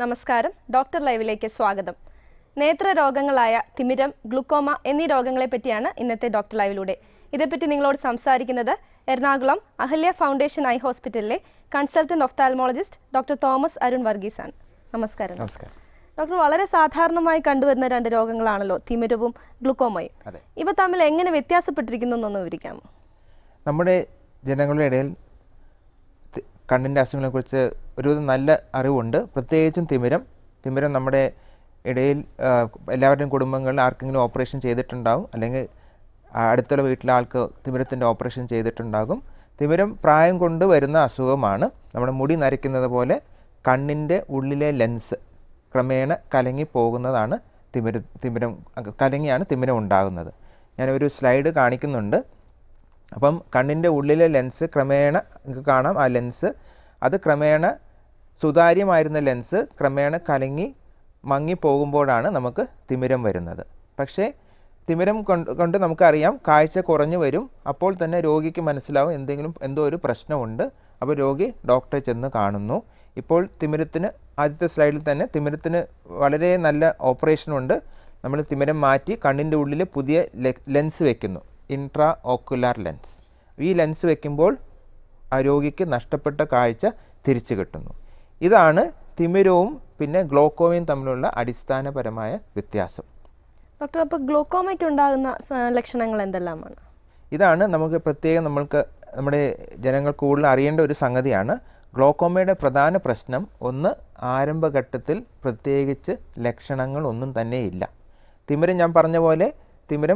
നമസ്കാരം ഡോക്ടർ ലൈവിലേക്ക് സ്വാഗതം നേത്ര രോഗങ്ങളായ തിമിരം ഗ്ലുക്കോമ എന്നീ രോഗങ്ങളെ പറ്റിയാണ് ഇന്നത്തെ ഡോക്ടർ ലൈവിലൂടെ ഇതേപ്പറ്റി നിങ്ങളോട് സംസാരിക്കുന്നത് എറണാകുളം അഹല്യ ഫൗണ്ടേഷൻ ഐ ഹോസ്പിറ്റലിലെ consultant ophthalmologist doctor Thomas Arun Varghese ആണ് നമസ്കാരം നമസ്കാരം ഡോക്ടർ വളരെ സാധാരണമായി കണ്ടുവരുന്ന രണ്ട് രോഗങ്ങളാണല്ലോ തിമിരവും ഗ്ലുക്കോമയും അതെ ഇവ തമ്മിൽ എങ്ങനെ വ്യത്യാസപ്പെട്ടിരിക്കുന്നു എന്നൊന്ന് വിവരിക്കാമോ നമ്മുടെ ജനങ്ങളുടെ ഇടയിൽ തി- കണ്ണിൻ്റെ അസുഖങ്ങളെക്കുറിച്ച് ഒരു നല്ല അറിവുണ്ട് പ്രത്യേകിച്ചും തിമിരം തിമിരം നമ്മുടെ ഇടയിൽ ആ, എല്ലാവരുടെയും കുടുംബങ്ങളിൽ ആർക്കെങ്കിലും ഓപ്പറേഷൻ ചെയ്തിട്ടുണ്ടാവും അല്ലെങ്കിൽ ആ, അടുത്തുള്ള വീട്ടിലെ ആൾക്ക് തിമിരത്തിൻ്റെ ഓപ്പറേഷൻ ചെയ്തിട്ടുണ്ടാകും തിമിരം പ്രായം കൊണ്ട് വരുന്ന അസുഖമാണ് നമ്മുടെ മുടി നരയ്ക്കുന്നത് പോലെ കണ്ണിൻ്റെ ഉള്ളിലെ ലെൻസ് ക്രമേണ കലങ്ങി പോകുന്നതാണ് തിമിര തിമിരം കലങ്ങിയാണ് തിമിരം ഉണ്ടാകുന്നത് ഞാനൊരു സ്ലൈഡ് കാണിക്കുന്നുണ്ട് അപ്പം കണ്ണിൻ്റെ ഉള്ളിലെ ലെൻസ് ക്രമേണ നിങ്ങൾക്ക് കാണാം ആ ലെൻസ് അത് ക്രമേണ സുതാര്യമായിരുന്ന ലെൻസ് ക്രമേണ കലങ്ങി മങ്ങി പോകുമ്പോഴാണ് നമുക്ക് തിമിരം വരുന്നത് പക്ഷേ തിമിരം കൊണ്ട് കൊണ്ട് നമുക്കറിയാം കാഴ്ച കുറഞ്ഞു വരും അപ്പോൾ തന്നെ രോഗിക്ക് മനസ്സിലാവും എന്തെങ്കിലും എന്തോ ഒരു പ്രശ്നമുണ്ട് അപ്പോൾ രോഗി ഡോക്ടറെ ചെന്ന് കാണുന്നു ഇപ്പോൾ തിമിരത്തിന് ആദ്യത്തെ സ്ലൈഡിൽ തന്നെ തിമിരത്തിന് വളരെ നല്ല ഓപ്പറേഷനുണ്ട് നമ്മൾ തിമിരം മാറ്റി കണ്ണിൻ്റെ ഉള്ളിൽ പുതിയ ലെൻസ് വെക്കുന്നു ഇൻട്രാ ഓക്കുലാർ ലെൻസ് ഈ ലെൻസ് വെക്കുമ്പോൾ ആ രോഗിക്ക് നഷ്ടപ്പെട്ട കാഴ്ച തിരിച്ചു കിട്ടുന്നു ഇതാണ് തിമിരവും പിന്നെ ഗ്ലോക്കോമയും തമ്മിലുള്ള അടിസ്ഥാനപരമായ വ്യത്യാസം ഡോക്ടർ അപ്പോൾ ഗ്ലോക്കോമയ്ക്ക് ഉണ്ടാകുന്ന സ- ലക്ഷണങ്ങൾ എന്തെല്ലാമാണ് ഇതാണ് നമുക്ക് പ്രത്യേകം നമ്മൾക്ക് നമ്മുടെ ജനങ്ങൾ കൂടുതൽ അറിയേണ്ട ഒരു സംഗതിയാണ് ഗ്ലോക്കോമയുടെ പ്രധാന പ്രശ്നം ഒന്ന് ആരംഭഘട്ടത്തിൽ പ്രത്യേകിച്ച് ലക്ഷണങ്ങൾ ഒന്നും തന്നെയില്ല തിമിരം ഞാൻ പറഞ്ഞ പോലെ തിമിരം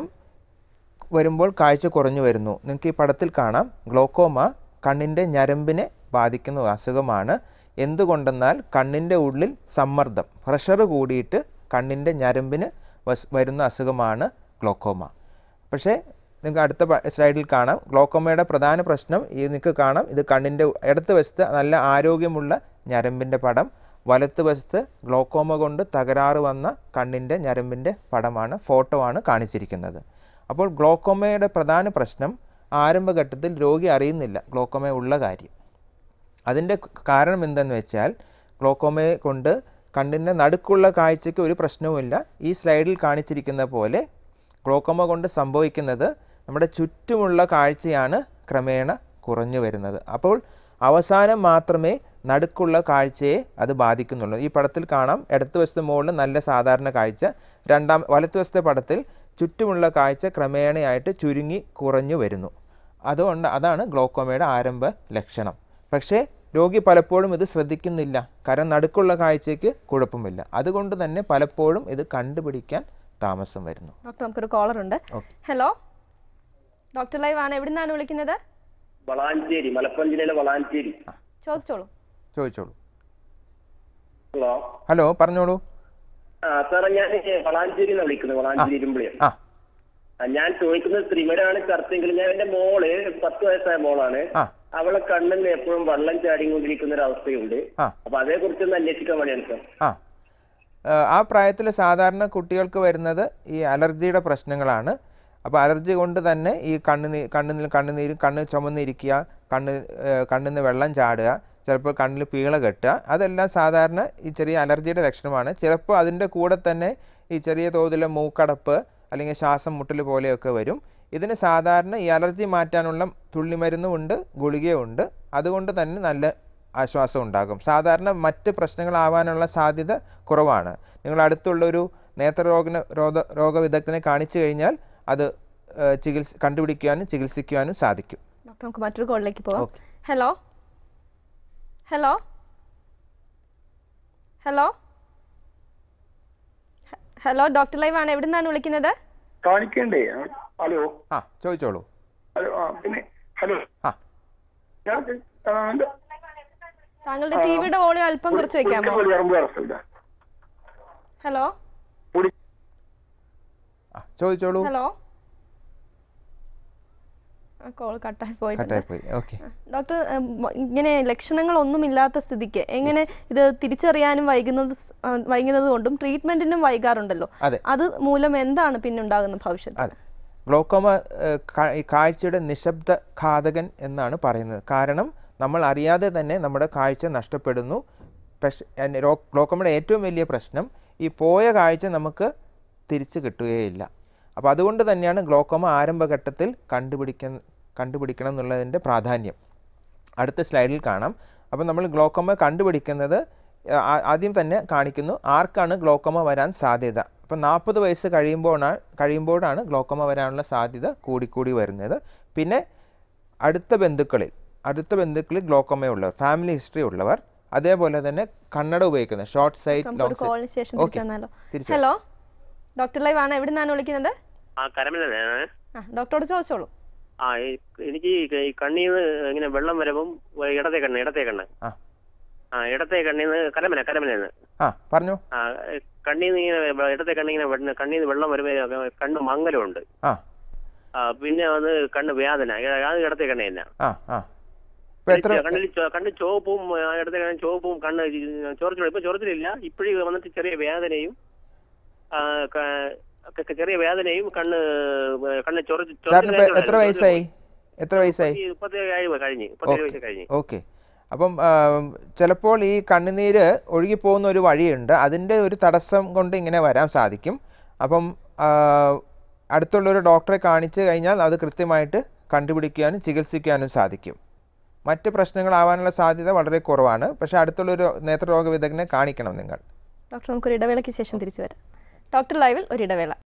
വരുമ്പോൾ കാഴ്ച കുറഞ്ഞു വരുന്നു നിങ്ങൾക്ക് ഈ പടത്തിൽ കാണാം ഗ്ലോക്കോമ കണ്ണിൻ്റെ ഞരമ്പിനെ ബാധിക്കുന്ന അസുഖമാണ് എന്തുകൊണ്ടെന്നാൽ കണ്ണിൻ്റെ ഉള്ളിൽ സമ്മർദ്ദം പ്രഷർ കൂടിയിട്ട് കണ്ണിൻ്റെ ഞരമ്പിന് വസ് വരുന്ന അസുഖമാണ് ഗ്ലോക്കോമ പക്ഷേ നിങ്ങൾക്ക് അടുത്ത പ- സ്ലൈഡിൽ കാണാം ഗ്ലോക്കോമയുടെ പ്രധാന പ്രശ്നം ഈ നിങ്ങൾക്ക് കാണാം ഇത് കണ്ണിൻ്റെ ഇടത്ത് വശത്ത് നല്ല ആരോഗ്യമുള്ള ഞരമ്പിൻ്റെ പടം വലത്ത് വശത്ത് ഗ്ലോക്കോമ കൊണ്ട് തകരാറ് വന്ന കണ്ണിൻ്റെ ഞരമ്പിൻ്റെ പടമാണ് ഫോട്ടോ ആണ് കാണിച്ചിരിക്കുന്നത് അപ്പോൾ ഗ്ലോക്കോമയുടെ പ്രധാന പ്രശ്നം ആരംഭഘട്ടത്തിൽ രോഗി അറിയുന്നില്ല ഗ്ലോക്കോമ ഉള്ള കാര്യം അതിൻ്റെ കാരണം എന്തെന്ന് വെച്ചാൽ ഗ്ലോക്കോമയെ കൊണ്ട് കണ്ണിൻ്റെ നടുക്കുള്ള കാഴ്ചയ്ക്ക് ഒരു പ്രശ്നവുമില്ല ഈ സ്ലൈഡിൽ കാണിച്ചിരിക്കുന്ന പോലെ ഗ്ലോക്കോമ കൊണ്ട് സംഭവിക്കുന്നത് നമ്മുടെ ചുറ്റുമുള്ള കാഴ്ചയാണ് ക്രമേണ കുറഞ്ഞു വരുന്നത് അപ്പോൾ അവസാനം മാത്രമേ നടുക്കുള്ള കാഴ്ചയെ അത് ബാധിക്കുന്നുള്ളൂ ഈ പടത്തിൽ കാണാം ഇടത്ത് വശത്തെ മുകളിൽ നല്ല സാധാരണ കാഴ്ച രണ്ടാം വലത്ത് വശത്തെ പടത്തിൽ ചുറ്റുമുള്ള കാഴ്ച ക്രമേണയായിട്ട് ചുരുങ്ങി കുറഞ്ഞു വരുന്നു അതുകൊണ്ട് അതാണ് ഗ്ലോക്കോമയുടെ ആരംഭ ലക്ഷണം പക്ഷേ രോഗി പലപ്പോഴും ഇത് ശ്രദ്ധിക്കുന്നില്ല കാരണം നടുക്കുള്ള കാഴ്ചയ്ക്ക് കുഴപ്പമില്ല അതുകൊണ്ട് തന്നെ പലപ്പോഴും ഇത് കണ്ടുപിടിക്കാൻ താമസം വരുന്നു ഡോക്ടർ നമുക്കൊരു കോളർ ഉണ്ട് ഓക്കെ ഹലോ ഡോക്ടർ ലൈവ് ആണ് എവിടെ നിന്നാണ് വിളിക്കുന്നത് വളാഞ്ചേരി മലപ്പുറം ജില്ലയിലെ വളാഞ്ചേരി ചോദിച്ചോളൂ ചോദിച്ചോളൂ ഹലോ ഹലോ പറഞ്ഞോളൂ ആ സാറേ ഞാൻ വളാഞ്ചേരി എന്നാണ് വിളിക്കുന്നത് വളാഞ്ചേരി ഇരുമ്പിളിയാണ് ആ ആ, ഞാൻ ചോദിക്കുന്നത് ത്രിമരാണ് ചർച്ചയെങ്കിലും ഞാൻ എന്റെ മോള് പത്ത് വയസ്സായ മോളാണ് ആ അവളെ കണ്ണിൽ നിന്ന് എപ്പോഴും വെള്ളം ചാടിക്കൊണ്ടിരിക്കുന്ന ഒരു അവസ്ഥയുണ്ട് ആ അപ്പൊ അതേ കുറിച്ചൊന്ന് അന്വേഷിക്കാൻ വേണ്ടിയാണ് സാർ ആ ഏഹ് ആ പ്രായത്തിൽ സാധാരണ കുട്ടികൾക്ക് വരുന്നത് ഈ അലർജിയുടെ പ്രശ്നങ്ങളാണ് അപ്പോൾ അലർജി കൊണ്ട് തന്നെ ഈ കണ്ണ് കണ്ണിൽ കണ്ണുനീര് കണ്ണ് ചുമന്നിരിക്കുക കണ്ണ് ഏഹ് കണ്ണിൽ നിന്ന് വെള്ളം ചാടുക ചിലപ്പോൾ കണ്ണിൽ പീള കെട്ടുക അതെല്ലാം സാധാരണ ഈ ചെറിയ അലർജിയുടെ ലക്ഷണമാണ് ചിലപ്പോൾ അതിൻ്റെ കൂടെ തന്നെ ഈ ചെറിയ തോതിലെ മൂക്കടപ്പ് അല്ലെങ്കിൽ ശ്വാസം മുട്ടൽ പോലെയൊക്കെ വരും ഇതിന് സാധാരണ ഈ അലർജി മാറ്റാനുള്ള തുള്ളിമരുന്നുമുണ്ട് ഗുളികയുണ്ട് അതുകൊണ്ട് തന്നെ നല്ല ആശ്വാസം ഉണ്ടാകും സാധാരണ മറ്റ് പ്രശ്നങ്ങളാവാനുള്ള സാധ്യത കുറവാണ് നിങ്ങൾ അടുത്തുള്ള ഒരു നേത്രരോഗ രോഗ രോഗവിദഗ്ധനെ കാണിച്ചു കഴിഞ്ഞാൽ അത് ഏഹ്, ചികിത്സ കണ്ടുപിടിക്കുവാനും ചികിത്സിക്കുവാനും സാധിക്കും ഡോക്ടർ നമുക്ക് മറ്റൊരു കോളിലേക്ക് പോവാം ഓക്കെ. ഹലോ ഹലോ ഹലോ ഹ- ഹലോ ഡോക്ടർ ലൈവ് ആണ് എവിടെ നിന്നാണ് വിളിക്കുന്നത് കാണിക്കണ്ടേ ഹലോ ആ ചോദിച്ചോളൂ ഹലോ ആ പിന്നെ ഹലോ ആ ഞാൻ ആ, എന്താ? താങ്കളുടെ ടിവിയുടെ വോളിയം അല്പം കുറച്ച് വെക്കാമോ പുളിക്കൽ പറമ്പ് അറസ്റ്റില്ല. ഹലോ പുളി ആ ചോദിച്ചോളൂ ഹലോ കോൾ കട്ടായി പോയിട്ടുണ്ട് കട്ടായി പോയി ഓക്കെ ഡോക്ടർ ഉം, ഇങ്ങനെ ലക്ഷണങ്ങളൊന്നുമില്ലാത്ത സ്ഥിതിക്ക് എങ്ങനെ ഇത് തിരിച്ചറിയാനും വൈകുന്നത് സ്- ആ, വൈകുന്നത് കൊണ്ടും ട്രീറ്റ്മെന്റിനും വൈകാറുണ്ടല്ലോ അതെ. അത് മൂലം എന്താണ് പിന്നുണ്ടാകുന്ന ഭവിഷ്യത്ത് അതെ ഗ്ലോക്കോമ ഏഹ്, കാ- ഈ കാഴ്ചയുടെ നിശബ്ദ ഘാതകൻ എന്നാണ് പറയുന്നത് കാരണം നമ്മൾ അറിയാതെ തന്നെ നമ്മുടെ കാഴ്ച നഷ്ടപ്പെടുന്നു സ്പെഷ ഗ്ലോക്കോമയുടെ ഏറ്റവും വലിയ പ്രശ്നം ഈ പോയ കാഴ്ച നമുക്ക് തിരിച്ച് കിട്ടുകയില്ല അപ്പോൾ അതുകൊണ്ട് തന്നെയാണ് ഗ്ലോക്കോമ ആരംഭഘട്ടത്തിൽ കണ്ടുപിടിക്കുന്ന കണ്ടുപിടിക്കണം എന്നുള്ളതിൻ്റെ പ്രാധാന്യം അടുത്ത സ്ലൈഡിൽ കാണാം അപ്പോൾ നമ്മൾ ഗ്ലോക്കോമ കണ്ടുപിടിക്കുന്നത് ആ, ആ- ആദ്യം തന്നെ കാണിക്കുന്നു ആർക്കാണ് ഗ്ലോക്കോമ വരാൻ സാധ്യത അപ്പോൾ നാൽപ്പത് വയസ്സ് കഴിയുമ്പോഴാണ് കഴിയുമ്പോഴാണ് ഗ്ലോക്കോമ വരാനുള്ള സാധ്യത കൂടിക്കൂടി വരുന്നത് പിന്നെ അടുത്ത ബന്ധുക്കളിൽ അടുത്ത ബന്ധുക്കളിൽ ഗ്ലോക്കോമ ഉള്ളവർ ഫാമിലി ഹിസ്റ്ററി ഉള്ളവർ അതേപോലെ തന്നെ കണ്ണട ഉപയോഗിക്കുന്ന ഷോർട്ട് സൈറ്റ് നമുക്ക് ഒരു ലോങ് കോളിന് ശേഷം ഓക്കെ തിരിച്ചു വന്നാലോ തിരിച്ചു ഹലോ ഡോക്ടർ ലൈവ് ആണ് എവിടെ നിന്നാണ് വിളിക്കുന്നത് ആ കരമനാണ് ആ ഡോക്ടറോട് ചോദിച്ചോളൂ ആ ഈ- എനിക്ക് ഈ കണ്ണീന്ന് ഇങ്ങനെ വെള്ളം വരുമ്പം ഇടത്തെ കണ്ണ് ഇടത്തെ കണ്ണ് ആ ആ ഇടത്തെ കണ്ണീന്ന് കരമന കരമനന്ന് ആ പറഞ്ഞു ആ കണ്ണീന്ന് ഇങ്ങനെ വെ- ഇടത്തെ കണ്ണിങ്ങനെ വെള്ളം- കണ്ണീന്ന് വെള്ളം വരുമ്പോ കണ്ണ് മങ്ങലുണ്ട് ആ ആ പിന്നെ അത് കണ്ണ് വേദന ഇ- അത് ഇടത്തെ കണ്ണ് തന്നെ ആ ആ ഇപ്പോൾ എത്ര കണ്ണിൽ ചോ- കണ്ണ് ചുവപ്പും ആ, ഇടത്തെ കണ്ണ് ചുവപ്പും കണ്ണ് ചൊറച്ചിലും ഇപ്പൊ ചൊറച്ചിലില്ല ഇപ്പോഴും വന്നിട്ട് ചെറിയ വേദനയും ആ, ക- ക- ചെറിയ വേദനയും കണ്ണ് കണ്ണ് ചൊറച്ച് സാറിന് ഇപ്പോൾ എത്ര വയസ്സായി എത്ര വയസ്സായി മുപ്പത്തേഴ് കഴിവ് കഴിഞ്ഞ് മുപ്പത്തേഴ് വയസ്സ് കഴിഞ്ഞ് ഓക്കെ അപ്പം ആ, ചിലപ്പോൾ ഈ കണ്ണുനീര് ഒഴുകിപ്പോകുന്ന ഒരു വഴിയുണ്ട് അതിൻ്റെ ഒരു തടസ്സം കൊണ്ട് ഇങ്ങനെ വരാൻ സാധിക്കും അപ്പം ആ, അടുത്തുള്ള ഒരു ഡോക്ടറെ കാണിച്ചു കഴിഞ്ഞാൽ അത് കൃത്യമായിട്ട് കണ്ടുപിടിക്കാനും ചികിത്സിക്കാനും സാധിക്കും മറ്റ് പ്രശ്നങ്ങളാവാനുള്ള സാധ്യത വളരെ കുറവാണ് പക്ഷേ അടുത്തുള്ളൊരു നേത്രരോഗ വിദഗ്ധനെ കാണിക്കണം നിങ്ങൾ ഡോക്ടർ നമുക്കൊരു ഇടവേളയ്ക്ക് ശേഷം തിരിച്ചു വരാം ഡോക്ടർ ലൈവിൽ ഒരു ഇടവേള